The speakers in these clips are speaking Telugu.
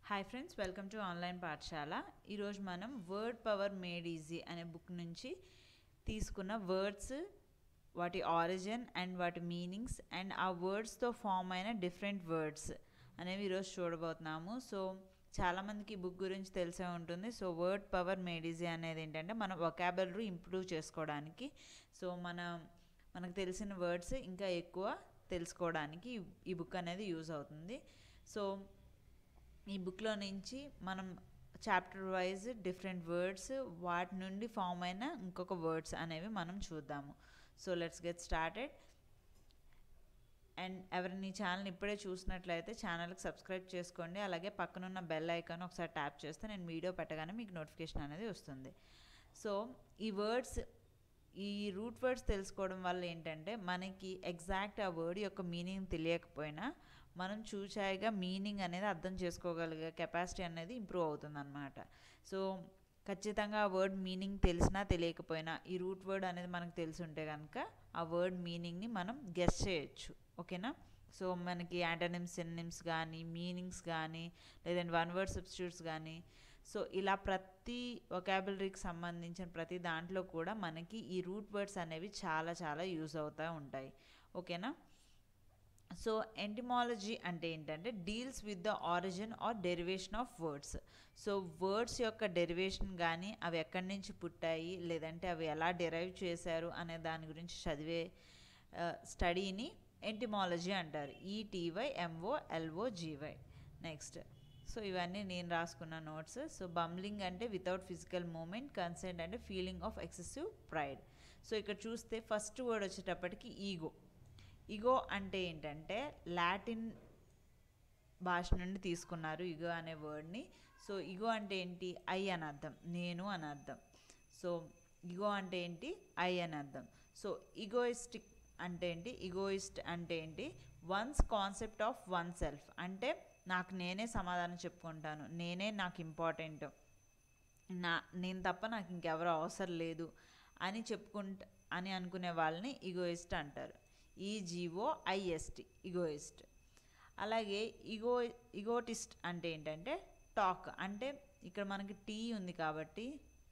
hi friends welcome to online పాఠశాల ఈరోజు మనం వర్డ్ పవర్ మేడ్ ఈజీ అనే బుక్ నుంచి తీసుకున్న వర్డ్స్ వాటి ఆరిజిన్ అండ్ వాటి మీనింగ్స్ అండ్ ఆ వర్డ్స్తో ఫామ్ అయిన డిఫరెంట్ వర్డ్స్ అనేవి ఈరోజు చూడబోతున్నాము సో చాలామందికి ఈ బుక్ గురించి తెలిసే ఉంటుంది so word power made easy అనేది ఏంటంటే మన వొకాబులరీ ఇంప్రూవ్ చేసుకోవడానికి సో మన మనకు తెలిసిన వర్డ్స్ ఇంకా ఎక్కువ తెలుసుకోవడానికి ఈ- ఈ బుక్ అనేది యూజ్ అవుతుంది సో ఈ బుక్లో నుంచి మనం చాప్టర్ వైజ్ డిఫరెంట్ వర్డ్స్ వాటి నుండి ఫామ్ అయిన ఇంకొక వర్డ్స్ అనేవి మనం చూద్దాము so let's get started and ఎవరైనా ఈ ఛానల్ ఇప్పుడే చూసినట్లయితే ఛానల్కి సబ్స్క్రైబ్ చేసుకోండి అలాగే పక్కనున్న బెల్ ఐకాన్ ఒకసారి ట్యాప్ చేస్తే నేను వీడియో పెట్టగానే మీకు నోటిఫికేషన్ అనేది వస్తుంది సో ఈ వర్డ్స్ ఈ రూట్ వర్డ్స్ తెలుసుకోవడం వల్ల ఏంటంటే మనకి ఎగ్జాక్ట్ ఆ వర్డ్ యొక్క మీనింగ్ తెలియకపోయినా మనం చూచాయిగా మీనింగ్ అనేది అర్థం చేసుకోగలిగే కెపాసిటీ అనేది ఇంప్రూవ్ అవుతుంది అనమాట సో ఖచ్చితంగా ఆ వర్డ్ మీనింగ్ తెలిసినా తెలియకపోయినా ఈ రూట్ వర్డ్ అనేది మనకు తెలిసి ఉంటే కనుక ఆ వర్డ్ మీనింగ్ని మనం గెస్ చేయొచ్చు ఓకేనా సో మనకి యాంటనిమ్స్ సినిమ్స్ కానీ మీనింగ్స్ కానీ లేదంటే వన్ వర్డ్ సబ్స్టిట్యూట్స్ కానీ సో ఇలా ప్రతి వొకాబులరీకి సంబంధించిన ప్రతి దాంట్లో కూడా మనకి ఈ రూట్ వర్డ్స్ అనేవి చాలా చాలా యూజ్ అవుతూ ఉంటాయి ఓకేనా సో ఎంటిమాలజీ అంటే ఏంటంటే deals with the origin or derivation of words so words యొక్క డెరివేషన్ కానీ అవి ఎక్కడి నుంచి పుట్టాయి లేదంటే అవి ఎలా డెరైవ్ చేశారు అనే దాని గురించి చదివే స్టడీని ఎంటిమాలజీ అంటారు ETY MO LO GY next so ఇవన్నీ నేను రాసుకున్న నోట్స్ సో బంబ్లింగ్ అంటే వితౌట్ ఫిజికల్ మూమెంట్ కన్సెంట్ అంటే feeling of excessive pride so ఇక్కడ చూస్తే ఫస్ట్ వర్డ్ వచ్చేటప్పటికి ఈగో ఈగో అంటే ఏంటంటే లాటిన్ భాష నుండి తీసుకున్నారు ఇగో అనే వర్డ్ని సో ఇగో అంటే ఏంటి ఐ అని అర్థం నేను అని అర్థం సో ఇగో అంటే ఏంటి ఐ అని అర్థం సో ఇగోయిస్టిక్ అంటే ఏంటి ఇగోయిస్ట్ అంటే ఏంటి one's concept of one self అంటే నాకు నేనే సమాధానం చెప్పుకుంటాను నేనే నాకు ఇంపార్టెంట్ నా నేను తప్ప నాకు ఇంకెవరో అవసరం లేదు అని చెప్పుకుంట అని అనుకునే వాళ్ళని ఇగోయిస్ట్ అంటారు ఈజీఓ ఐఎస్టి ఇగోయిస్ట్ అలాగే ఇగో ఇగోటిస్ట్ అంటే ఏంటంటే టాక్ అంటే ఇక్కడ మనకి టీ ఉంది కాబట్టి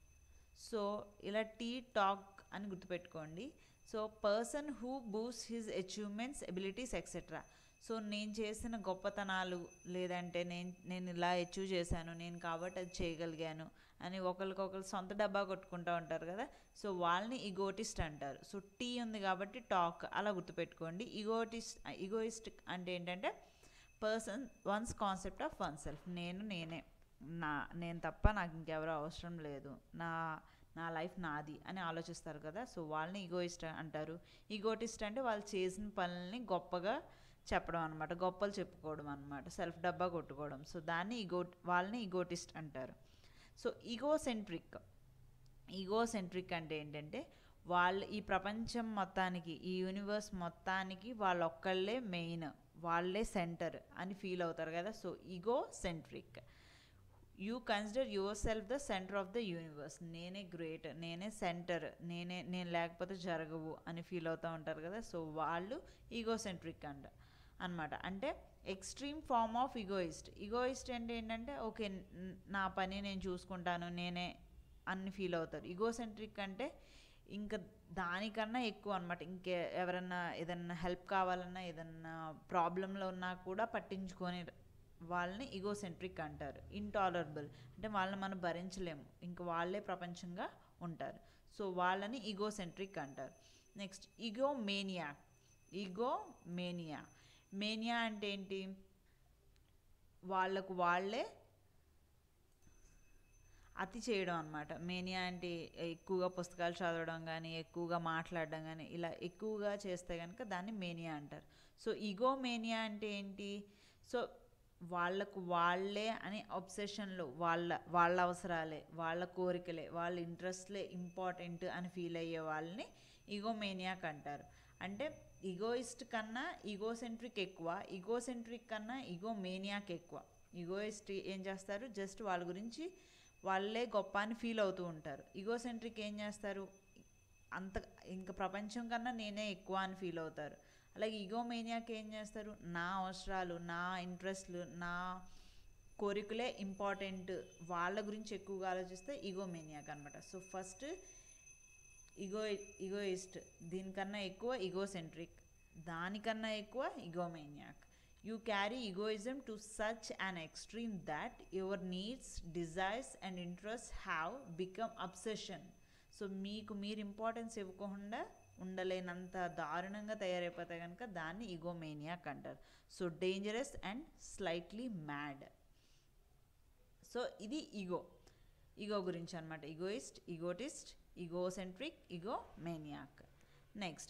సో ఇలా టీ టాక్ అని గుర్తుపెట్టుకోండి so person who boasts his achievements abilities etcetera so నేను చేసిన గొప్పతనాలు లేదంటే నేను నేను ఇలా అచీవ్ చేశాను నేను కాబట్టి అది చేయగలిగాను అని ఒకరికొకరు సొంత డబ్బా కొట్టుకుంటూ ఉంటారు కదా సో వాళ్ళని ఇగోటిస్ట్ అంటారు సో టీ ఉంది కాబట్టి టాక్ అలా గుర్తుపెట్టుకోండి ఇగోటిస్ట్ ఇగోయిస్ట్ అంటే ఏంటంటే person one's concept of one self నేను నేనే నా నేను తప్ప నాకు ఇంకెవరో అవసరం లేదు నా నా లైఫ్ నాది అని ఆలోచిస్తారు కదా సో వాళ్ళని ఈగోయిస్ట్ అంటారు ఈగోటిస్ట్ అంటే వాళ్ళు చేసిన పనుల్ని గొప్పగా చెప్పడం అనమాట గొప్పలు చెప్పుకోవడం అనమాట సెల్ఫ్ డబ్బా కొట్టుకోవడం సో దాన్ని ఈగో వాళ్ళని ఈగోటిస్ట్ అంటారు సో ఈగోసెంట్రిక్ ఈగోసెంట్రిక్ అంటే ఏంటంటే వాళ్ళు ఈ ప్రపంచం మొత్తానికి ఈ యూనివర్స్ మొత్తానికి వాళ్ళొక్కళ్ళే మెయిన్ వాళ్ళే సెంటర్ అని ఫీల్ అవుతారు కదా so egocentric you consider yourself the centre of the universe నేనే గ్రేట్ నేనే సెంటర్ నేనే నేను లేకపోతే జరగవు అని ఫీల్ అవుతూ ఉంటారు కదా సో వాళ్ళు ఈగోసెంట్రిక్ అంట అనమాట అంటే extreme form of egoist egoist అంటే ఏంటంటే ఓకే న్- నా పని నేను చూసుకుంటాను నేనే అన్ని ఫీల్ అవుతారు ఈగోసెంట్రిక్ అంటే ఇంకా దానికన్నా ఎక్కువ అనమాట ఇంకే ఎవరన్నా ఏదన్నా హెల్ప్ కావాలన్నా ఏదన్నా ప్రాబ్లంలో ఉన్నా కూడా పట్టించుకొని వాళ్ళని ఈగోసెంట్రిక్ అంటారు ఇంటాలరబుల్ అంటే వాళ్ళని మనం భరించలేము ఇంక వాళ్ళే ప్రపంచంగా ఉంటారు సో వాళ్ళని ఈగోసెంట్రిక్ అంటారు next egomania egomania mania అంటే ఏంటి వాళ్ళకు వాళ్ళే అతి చేయడం అనమాట మేనియా అంటే ఎక్కువగా పుస్తకాలు చదవడం కానీ ఎక్కువగా మాట్లాడడం కానీ ఇలా ఎక్కువగా చేస్తే కనుక దాన్ని మేనియా అంటారు సో ఈగో మేనియా అంటే ఏంటి సో వాళ్ళకు వాళ్ళే అని అబ్సెషన్లో వాళ్ళ వాళ్ళ అవసరాలే వాళ్ళ కోరికలే వాళ్ళ ఇంట్రెస్ట్లే ఇంపార్టెంట్ అని ఫీల్ అయ్యే వాళ్ళని ఈగోమేనియాక్ అంటారు అంటే ఈగోయిస్ట్ కన్నా ఈగోసెంట్రిక్ ఎక్కువ ఈగోసెంట్రిక్ కన్నా ఈగోమేనియాక్ ఎక్కువ ఈగోయిస్ట్ ఏం చేస్తారు జస్ట్ వాళ్ళ గురించి వాళ్ళే గొప్ప అని ఫీల్ అవుతూ ఉంటారు ఈగోసెంట్రిక్ ఏం చేస్తారు అంత ఇంకా ప్రపంచం కన్నా నేనే ఎక్కువ అని ఫీల్ అవుతారు అలాగే ఈగోమేనియాకి ఏం చేస్తారు నా అవసరాలు నా ఇంట్రెస్ట్లు నా కోరికలే ఇంపార్టెంట్ వాళ్ళ గురించి ఎక్కువగా ఆలోచిస్తే ఈగోమేనియాక్ అనమాట సో ఫస్ట్ ఈగో ఈగోయిస్ట్ దీనికన్నా ఎక్కువ ఈగోసెంట్రిక్ దానికన్నా ఎక్కువ egomaniac you carry egoism to such an extreme that your needs desires and interest have become obsession so మీకు మీరు ఇంపార్టెన్స్ ఇవ్వకుండా ఉండలేనంత దారుణంగా తయారైపోతే కనుక దాన్ని ఈగోమేనియాక్ అంటారు so dangerous and slightly mad so ఇది ఈగో ఈగో గురించి అనమాట egoist egotist egocentric egomaniac next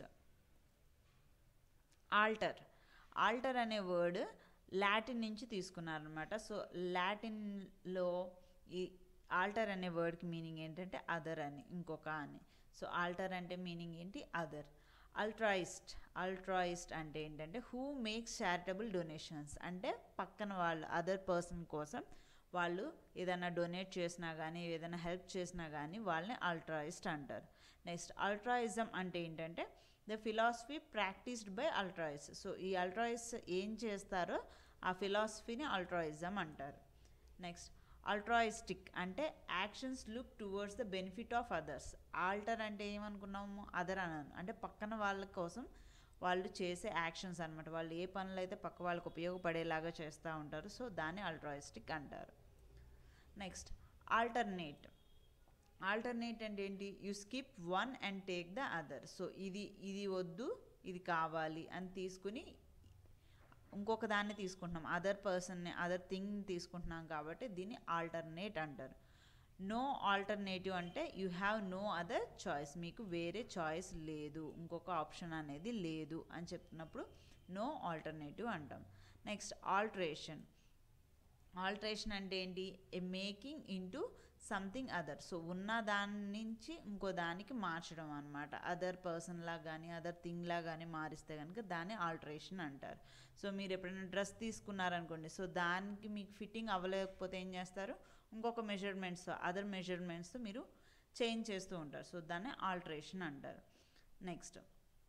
alter alter అనే వర్డ్ లాటిన్ నుంచి తీసుకున్నారనమాట సో లాటిన్లో ఈ ఆల్టర్ అనే వర్డ్కి మీనింగ్ ఏంటంటే అదర్ అని ఇంకొక అని సో ఆల్టర్ అంటే మీనింగ్ ఏంటి అదర్ అల్ట్రాయిస్ట్ అల్ట్రాయిస్ట్ అంటే ఏంటంటే హూ మేక్స్ చారిటబుల్ డొనేషన్స్ అంటే పక్కన వాళ్ళు అదర్ పర్సన్ కోసం వాళ్ళు ఏదైనా డొనేట్ చేసినా కానీ ఏదైనా హెల్ప్ చేసినా కానీ వాళ్ళని అల్ట్రాయిస్ట్ అంటారు నెక్స్ట్ అల్ట్రాయిజం అంటే ఏంటంటే the philosophy practised by altruist so ఈ అల్ట్రాయిస్ ఏం చేస్తారో ఆ ఫిలాసఫీని అల్ట్రాయిజం అంటారు నెక్స్ట్ అల్ట్రాయిస్టిక్ అంటే actions look towards the benefit of others alter అంటే ఏమనుకున్నాము అదర్ అన్నాను అంటే పక్కన వాళ్ళ కోసం వాళ్ళు చేసే యాక్షన్స్ అనమాట వాళ్ళు ఏ పనులు అయితే పక్క వాళ్ళకి ఉపయోగపడేలాగా చేస్తూ ఉంటారు సో దాన్ని అల్ట్రాయిస్టిక్ అంటారు నెక్స్ట్ ఆల్టర్నేట్ ఆల్టర్నేట్ అంటే ఏంటి you skip one and take the other so ఇది ఇది వద్దు ఇది కావాలి అని తీసుకుని ఇంకొక దాన్ని తీసుకుంటున్నాం అదర్ పర్సన్ని అదర్ థింగ్ తీసుకుంటున్నాం కాబట్టి దీన్ని ఆల్టర్నేట్ అంటారు నో ఆల్టర్నేటివ్ అంటే you have no other choice మీకు వేరే చాయిస్ లేదు ఇంకొక ఆప్షన్ అనేది లేదు అని చెప్తున్నప్పుడు నో ఆల్టర్నేటివ్ అంటాం నెక్స్ట్ ఆల్టరేషన్ ఆల్టరేషన్ అంటే ఏంటి a making into something other so ఉన్న దాని నుంచి ఇంకో దానికి మార్చడం అనమాట అదర్ పర్సన్ లా కానీ అదర్ థింగ్ లా కానీ మారిస్తే కనుక దాన్ని ఆల్టరేషన్ అంటారు సో మీరు ఎప్పుడైనా డ్రెస్ తీసుకున్నారనుకోండి సో దానికి మీకు ఫిట్టింగ్ అవ్వలేకపోతే ఏం చేస్తారు ఇంకొక మెజర్మెంట్స్ అదర్ మెజర్మెంట్స్ మీరు చేంజ్ చేస్తూ ఉంటారు సో దాన్ని ఆల్టరేషన్ అంటారు నెక్స్ట్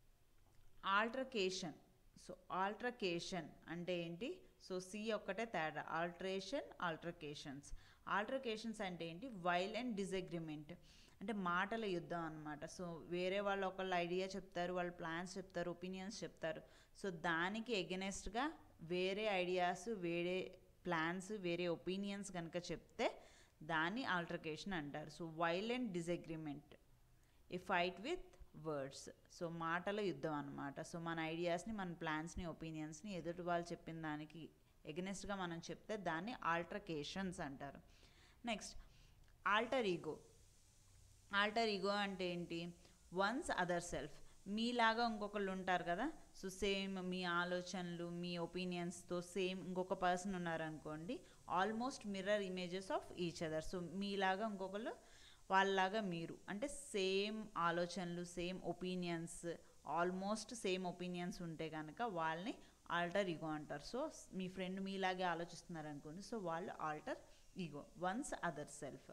ఆల్ట్రకేషన్ సో ఆల్ట్రకేషన్ అంటే ఏంటి సో సి ఒక్కటే తేడా ఆల్ట్రేషన్ ఆల్ట్రకేషన్స్ ఆల్ట్రకేషన్స్ అంటే ఏంటి వైల్ అండ్ డిసగ్రిమెంట్ అంటే మాటల యుద్ధం అనమాట సో వేరే వాళ్ళు ఒకళ్ళు ఐడియా చెప్తారు వాళ్ళు ప్లాన్స్ చెప్తారు ఒపీనియన్స్ చెప్తారు సో దానికి ఎగెనెస్ట్గా వేరే ఐడియాస్ వేరే ప్లాన్స్ వేరే ఒపీనియన్స్ కనుక చెప్తే దాన్ని ఆల్ట్రకేషన్ అంటారు so while and disagreement a fight with words so మాటల యుద్ధం అనమాట సో మన ఐడియాస్ని మన ప్లాన్స్ని ఒపీనియన్స్ని ఎదుటి వాళ్ళు చెప్పిన దానికి ఎగనెస్ట్గా మనం చెప్తే దాన్ని ఆల్ట్రకేషన్స్ అంటారు next alter ego alter ego అంటే ఏంటి వన్స్ అదర్ సెల్ఫ్ మీలాగా ఇంకొకళ్ళు ఉంటారు కదా సో సేమ్ మీ ఆలోచనలు మీ ఒపీనియన్స్తో సేమ్ ఇంకొక పర్సన్ ఉన్నారనుకోండి almost mirror images of each other so మీలాగా ఇంకొకళ్ళు వాళ్ళలాగా మీరు అంటే సేమ్ ఆలోచనలు same opinions almost same opinions ఉంటే కనుక వాళ్ళని ఆల్టర్ ఈగో అంటారు సో మీ ఫ్రెండ్ మీలాగే ఆలోచిస్తున్నారు అనుకోండి సో వాళ్ళు alter ego one's other self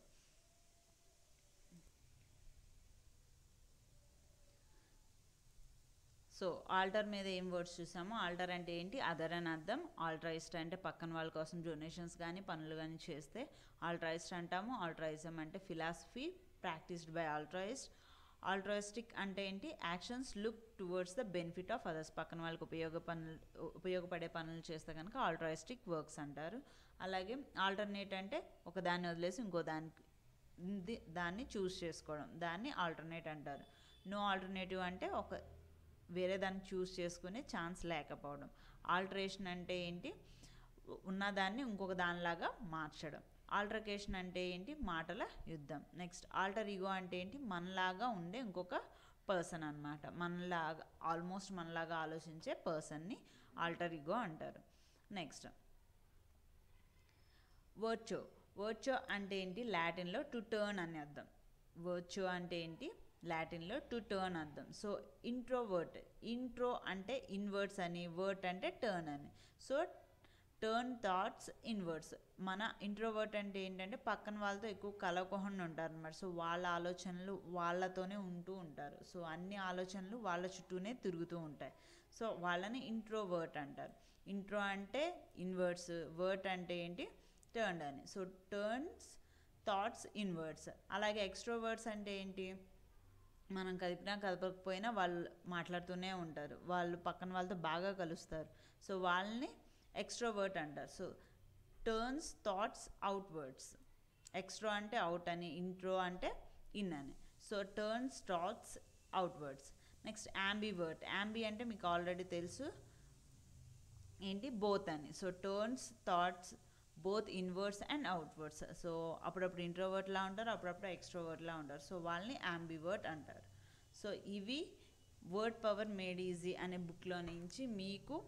so alter మీద ఏం వర్డ్స్ చూసామో ఆల్టర్ అంటే ఏంటి అదర్ అని అర్థం ఆల్ట్రైస్ట్ అంటే పక్కన వాళ్ళ కోసం డొనేషన్స్ కానీ పనులు కానీ చేస్తే ఆల్ట్రైస్ట్ అంటాము ఆల్ట్రైజం అంటే philosophy practised by altruist altruistic అంటే ఏంటి actions look towards the benefit of others పక్కన వాళ్ళకి ఉపయోగ పనులు ఉపయోగపడే పనులు చేస్తే కనుక ఆల్ట్రాయిస్టిక్ వర్క్స్ అంటారు అలాగే ఆల్టర్నేట్ అంటే ఒక దాన్ని వదిలేసి ఇంకో దానికి ది- దాన్ని చూస్ చేసుకోవడం దాన్ని ఆల్టర్నేట్ అంటారు నో ఆల్టర్నేటివ్ అంటే ఒక వేరే దాన్ని చూస్ చేసుకునే ఛాన్స్ లేకపోవడం ఆల్టరేషన్ అంటే ఏంటి ఉన్నదాన్ని ఇంకొక దానిలాగా మార్చడం ఆల్టర్కేషన్ అంటే ఏంటి మాటల యుద్ధం నెక్స్ట్ ఆల్టర్ ఈగో అంటే ఏంటి మనలాగా ఉండే ఇంకొక పర్సన్ అన్నమాట మనలాగా ఆల్మోస్ట్ మనలాగా ఆలోచించే పర్సన్ని ఆల్టర్ ఈగో అంటారు నెక్స్ట్ వర్చో వర్చో అంటే ఏంటి లాటిన్లో టు టర్న్ అని అర్థం వర్చో అంటే ఏంటి లాటిన్లో టు టర్న్ అర్థం సో ఇంట్రోవర్ట్ ఇంట్రో అంటే ఇన్వర్డ్స్ అని వర్ట్ అంటే టర్న్ అని సో టర్న్ థాట్స్ ఇన్వర్డ్స్ మన ఇంట్రోవర్ట్ అంటే ఏంటంటే పక్కన వాళ్ళతో ఎక్కువ కలవకుండా ఉంటారు అనమాట సో వాళ్ళ ఆలోచనలు వాళ్ళతోనే ఉంటూ ఉంటారు సో అన్ని ఆలోచనలు వాళ్ళ చుట్టూనే తిరుగుతూ ఉంటాయి సో వాళ్ళని ఇంట్రోవర్ట్ అంటారు ఇంట్రో అంటే ఇన్వర్డ్స్ వర్ట్ అంటే ఏంటి టర్న్డ్ అని సో టర్న్స్ థాట్స్ ఇన్వర్డ్స్ అలాగే ఎక్స్ట్రోవర్డ్స్ అంటే ఏంటి మనం కదిపినా కదపకపోయినా వాళ్ళు మాట్లాడుతూనే ఉంటారు వాళ్ళు పక్కన వాళ్ళతో బాగా కలుస్తారు సో వాళ్ళని ఎక్స్ట్రోవర్ట్ అంటారు so turns thoughts outwards extro అంటే అవుట్ అని ఇంట్రో అంటే ఇన్ అని so turns thoughts outwards next ambivert ambi అంటే మీకు ఆల్రెడీ తెలుసు ఏంటి బోత్ అని so turns thoughts both inwards and outwards so అప్పుడప్పుడు ఇంట్రోవర్ట్లా ఉంటారు అప్పుడప్పుడు ఎక్స్ట్రోవర్ట్లా ఉంటారు సో వాళ్ళని యాంబివర్ట్ అంటారు సో ఇవి వర్డ్ పవర్ మేడ్ ఈజీ అనే బుక్లో నుంచి మీకు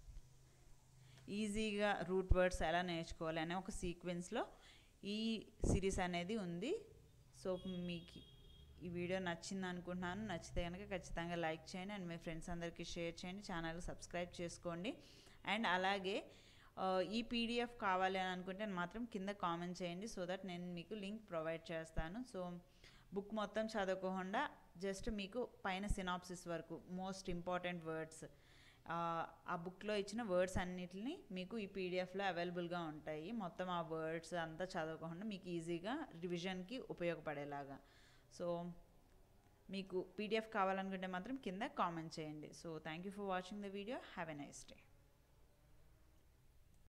ఈజీగా రూట్ వర్డ్స్ ఎలా నేర్చుకోవాలి అనే ఒక సీక్వెన్స్లో ఈ సిరీస్ అనేది ఉంది సో మీకు ఈ వీడియో నచ్చింది అనుకుంటున్నాను నచ్చితే కనుక ఖచ్చితంగా లైక్ చేయండి అండ్ మీ ఫ్రెండ్స్ అందరికీ షేర్ చేయండి ఛానల్ సబ్స్క్రైబ్ చేసుకోండి అండ్ అలాగే ఆ, ఈ పీడిఎఫ్ కావాలి అని అనుకుంటే మాత్రం కింద కామెంట్ చేయండి సో దట్ నేను మీకు లింక్ ప్రొవైడ్ చేస్తాను సో బుక్ మొత్తం చదవకుండా జస్ట్ మీకు పైన సినాప్సిస్ వరకు మోస్ట్ ఇంపార్టెంట్ వర్డ్స్ ఆ బుక్లో ఇచ్చిన వర్డ్స్ అన్నిటిని మీకు ఈ పీడిఎఫ్లో అవైలబుల్గా ఉంటాయి మొత్తం ఆ వర్డ్స్ అంతా చదవకుండా మీకు ఈజీగా రివిజన్కి ఉపయోగపడేలాగా సో మీకు పీడిఎఫ్ కావాలనుకుంటే మాత్రం కింద కామెంట్ చేయండి so thank you for watching the video have a nice day